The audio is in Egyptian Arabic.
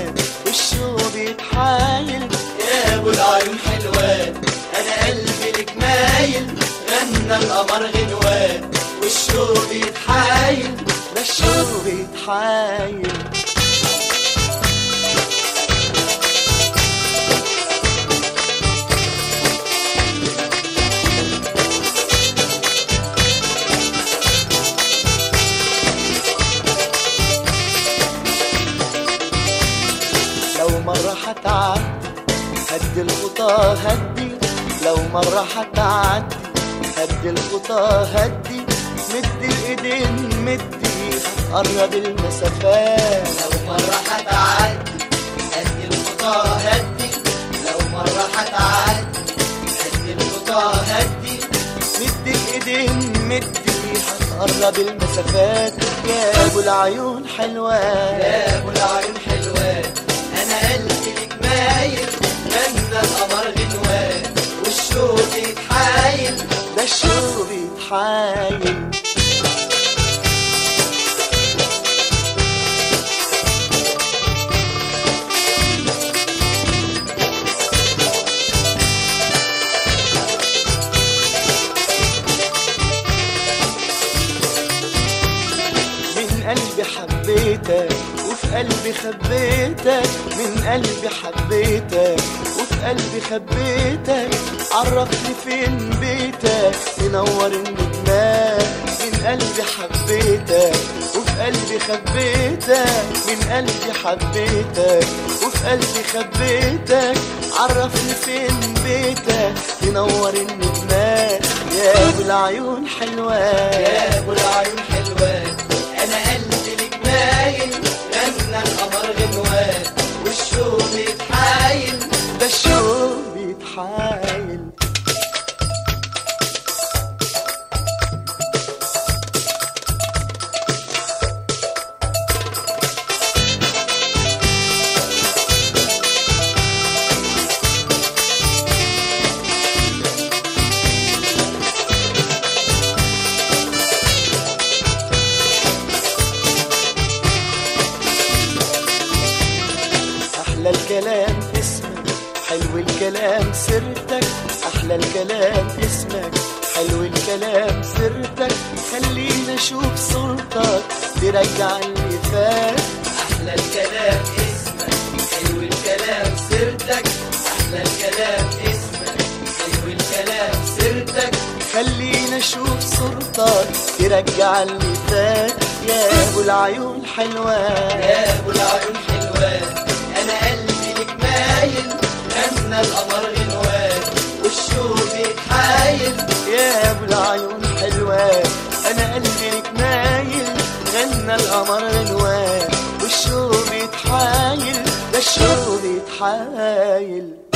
غنوان والشوق بيتحايل يا ابو العيون حلوان انا قلبي لك مايل غنى القمر غنوان والشوق يتحايل ده الشوق بيتحايل لو مرة هتعدي هدي الخطى هدي لو مرة هتعدي هدي الخطى هدي مدي الايدين مدي هتقرب المسافات لو مرة هتعدي هدي الخطى هدي لو مرة هتعدي هدي الخطى هدي مدي الايدين مدي هتقرب المسافات يا ابو العيون حلوان يا ابو العيون حلوان انا قلبي لك مايل غنى القمر غنوان والشوق يتحايل ده الشوق بيتحايل من قلبي حبيتك وفي قلبي خبيتك من قلبي حبيتك وفي قلبي خبيتك عرفني فين بيتك تنور النجمات من قلبي حبيتك وفي قلبي خبيتك من قلبي حبيتك وفي قلبي خبيتك عرفني فين بيتك تنور النجمات يا ابو العيون حلوان يا ابو العيون حلوان انا قلبي لك مايل غنى القمر غنوان والشوق يتحايل ده الشوق بيتحايل أحلى الكلام اسمك حلو الكلام سيرتك أحلى الكلام اسمك حلو الكلام سيرتك خلينا أشوف صورتك ترجع اللي فات احلى الكلام اسمك حلو الكلام سيرتك احلى الكلام اسمك حلو الكلام سيرتك خلينا أشوف صورتك ترجع اللي فات يا أبو العيون حلوان يا ابو العيون حلوان انا قلبي لك مايل غنى القمر غنوان والشوق يتحايل يا ابو العيون حلوان انا قلبي لك مايل غنى القمر غنوان والشوق بيتحايل ده الشوق بيتحايل